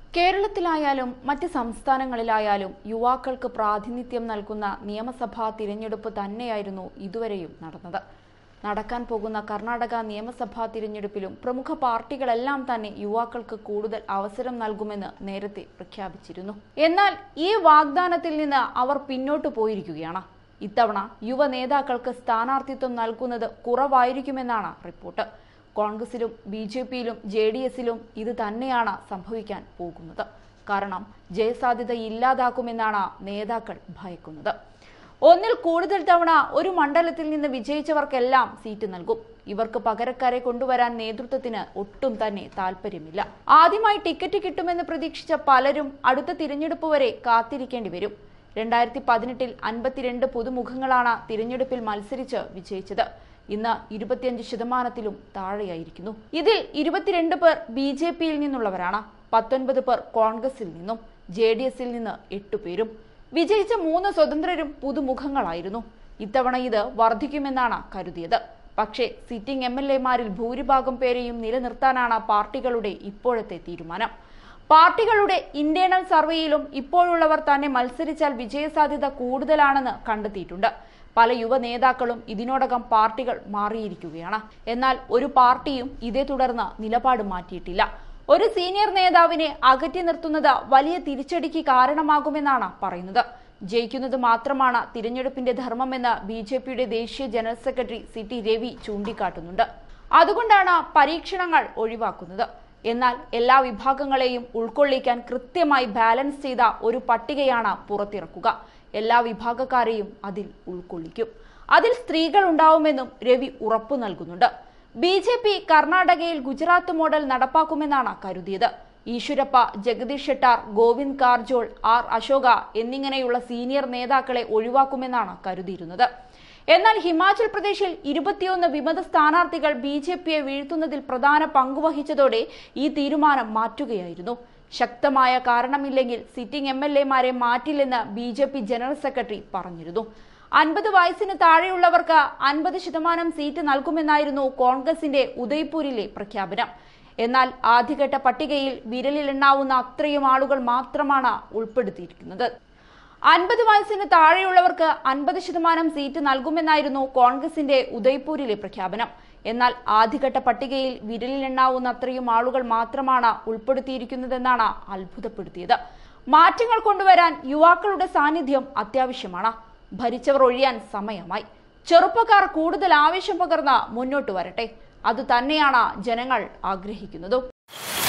കേരളത്തിലായാലും മറ്റ് സംസ്ഥാനങ്ങളിലായാലും യുവാക്കൾക്ക് പ്രാതിനിധ്യം നൽകുന്ന നിയമസഭാ തിരഞ്ഞെടുപ്പ് തന്നെയായിരുന്നു ഇതുവരെയും നടന്നത് നടക്കാൻ പോകുന്ന കർണാടക നിയമസഭാ തിരഞ്ഞെടുപ്പിലും പ്രമുഖ പാർട്ടികളെല്ലാം തന്നെ യുവാക്കൾക്ക് കൂടുതൽ അവസരം നൽകുമെന്ന് നേരത്തെ പ്രഖ്യാപിച്ചിരുന്നു എന്നാൽ ഈ വാഗ്ദാനത്തിൽ നിന്ന് അവർ പിന്നോട്ടു പോയിരിക്കുകയാണ് ഇത്തവണ യുവ നേതാക്കൾക്ക് സ്ഥാനാർത്ഥിത്വം നൽകുന്നത് കുറവായിരിക്കുമെന്നാണ് റിപ്പോർട്ട് കോൺഗ്രസിലും ബി ജെ പിയിലും ജെ ഡി എസിലും ഇത് തന്നെയാണ് സംഭവിക്കാൻ പോകുന്നത് കാരണം ജയസാധ്യത ഇല്ലാതാക്കുമെന്നാണ് നേതാക്കൾ ഭയക്കുന്നത് ഒന്നിൽ കൂടുതൽ തവണ ഒരു മണ്ഡലത്തിൽ നിന്ന് വിജയിച്ചവർക്കെല്ലാം സീറ്റ് നൽകും ഇവർക്ക് പകരക്കാരെ കൊണ്ടുവരാൻ നേതൃത്വത്തിന് ഒട്ടും തന്നെ താല്പര്യമില്ല ആദ്യമായി ടിക്കറ്റ് കിട്ടുമെന്ന് പ്രതീക്ഷിച്ച പലരും അടുത്ത തിരഞ്ഞെടുപ്പ് വരെ കാത്തിരിക്കേണ്ടി വരും രണ്ടായിരത്തി പതിനെട്ടിൽ അൻപത്തിരണ്ട് പുതുമുഖങ്ങളാണ് തിരഞ്ഞെടുപ്പിൽ മത്സരിച്ച് വിജയിച്ചത് ഇന്ന് ഇരുപത്തിയഞ്ച് ശതമാനത്തിലും താഴെയായിരിക്കുന്നു ഇതിൽ ഇരുപത്തിരണ്ട് പേർ ബി ജെ പിയിൽ നിന്നുള്ളവരാണ് പത്തൊൻപത് പേർ കോൺഗ്രസിൽ നിന്നും ജെ ഡി എസിൽ നിന്ന് എട്ടു പേരും വിജയിച്ച മൂന്ന് സ്വതന്ത്രരും പുതുമുഖങ്ങളായിരുന്നു ഇത്തവണ ഇത് വർദ്ധിക്കുമെന്നാണ് കരുതിയത് പക്ഷേ സിറ്റിംഗ് എം എൽ എമാരിൽ ഭൂരിഭാഗം പേരെയും നിലനിർത്താനാണ് പാർട്ടികളുടെ ഇപ്പോഴത്തെ തീരുമാനം പാർട്ടികളുടെ ഇന്റേണൽ സർവേയിലും ഇപ്പോഴുള്ളവർ തന്നെ മത്സരിച്ചാൽ വിജയസാധ്യത കൂടുതലാണെന്ന് കണ്ടെത്തിയിട്ടുണ്ട് പല യുവ നേതാക്കളും ഇതിനോടകം പാർട്ടികൾ മാറിയിരിക്കുകയാണ് എന്നാൽ ഒരു പാർട്ടിയും ഇതേ തുടർന്ന് നിലപാട് മാറ്റിയിട്ടില്ല ഒരു സീനിയർ നേതാവിനെ അകറ്റി നിർത്തുന്നത് വലിയ തിരിച്ചടിക്ക് കാരണമാകുമെന്നാണ് പറയുന്നത് ജയിക്കുന്നത് മാത്രമാണ് തിരഞ്ഞെടുപ്പിന്റെ ധർമ്മമെന്ന് ബി ജെ പിയുടെ ദേശീയ general secretary C T Ravi ചൂണ്ടിക്കാട്ടുന്നുണ്ട് അതുകൊണ്ടാണ് പരീക്ഷണങ്ങൾ ഒഴിവാക്കുന്നത് എന്നാൽ എല്ലാ വിഭാഗങ്ങളെയും ഉൾക്കൊള്ളിക്കാൻ കൃത്യമായി ബാലൻസ് ചെയ്ത ഒരു പട്ടികയാണ് പുറത്തിറക്കുക എല്ലാ വിഭാഗക്കാരെയും അതിൽ ഉൾക്കൊള്ളിക്കും അതിൽ സ്ത്രീകൾ ഉണ്ടാവുമെന്നും രവി ഉറപ്പു നൽകുന്നുണ്ട് ബി ജെ പി കർണാടകയിൽ ഗുജറാത്ത് മോഡൽ നടപ്പാക്കുമെന്നാണ് കരുതിയത് ഈശ്വരപ്പ ജഗദീഷ് ഷെട്ടാർ ഗോവിന്ദ് കാർജോൾ ആർ അശോക എന്നിങ്ങനെയുള്ള സീനിയർ നേതാക്കളെ ഒഴിവാക്കുമെന്നാണ് കരുതിയിരുന്നത് എന്നാൽ ഹിമാചൽ പ്രദേശിൽ ഇരുപത്തിയൊന്ന് വിമത സ്ഥാനാർത്ഥികൾ ബി ജെ പിയെ വീഴ്ത്തുന്നതിൽ പ്രധാന പങ്കുവഹിച്ചതോടെ ഈ തീരുമാനം മാറ്റുകയായിരുന്നു ശക്തമായ കാരണമില്ലെങ്കിൽ സിറ്റിംഗ് എം എൽ എമാരെ മാറ്റില്ലെന്ന് B J P general secretary പറഞ്ഞിരുന്നു അൻപത് വയസ്സിന് താഴെയുള്ളവർക്ക് അൻപത് ശതമാനം സീറ്റ് നൽകുമെന്നായിരുന്നു കോൺഗ്രസിന്റെ ഉദയ്പൂരിലെ പ്രഖ്യാപനം എന്നാൽ ആദ്യഘട്ട പട്ടികയിൽ വിരലിലെണ്ണാവുന്ന അത്രയും ആളുകൾ മാത്രമാണ് ഉൾപ്പെടുത്തിയിരിക്കുന്നത് അൻപത് വയസ്സിന് താഴെയുള്ളവർക്ക് അൻപത് ശതമാനം സീറ്റ് നൽകുമെന്നായിരുന്നു കോൺഗ്രസിന്റെ ഉദയ്പൂരിലെ പ്രഖ്യാപനം എന്നാൽ ആദ്യഘട്ട പട്ടികയിൽ വിരലിലെണ്ണാവുന്ന അത്രയും ആളുകൾ മാത്രമാണ് ഉൾപ്പെടുത്തിയിരിക്കുന്നതെന്നാണ് അത്ഭുതപ്പെടുത്തിയത് മാറ്റങ്ങൾ കൊണ്ടുവരാൻ യുവാക്കളുടെ സാന്നിധ്യം അത്യാവശ്യമാണ് ഭരിച്ചവർ ഒഴിയാൻ സമയമായി ചെറുപ്പക്കാർ കൂടുതൽ ആവേശം പകർന്ന് മുന്നോട്ട് വരട്ടെ അത് തന്നെയാണ് ജനങ്ങൾ ആഗ്രഹിക്കുന്നതും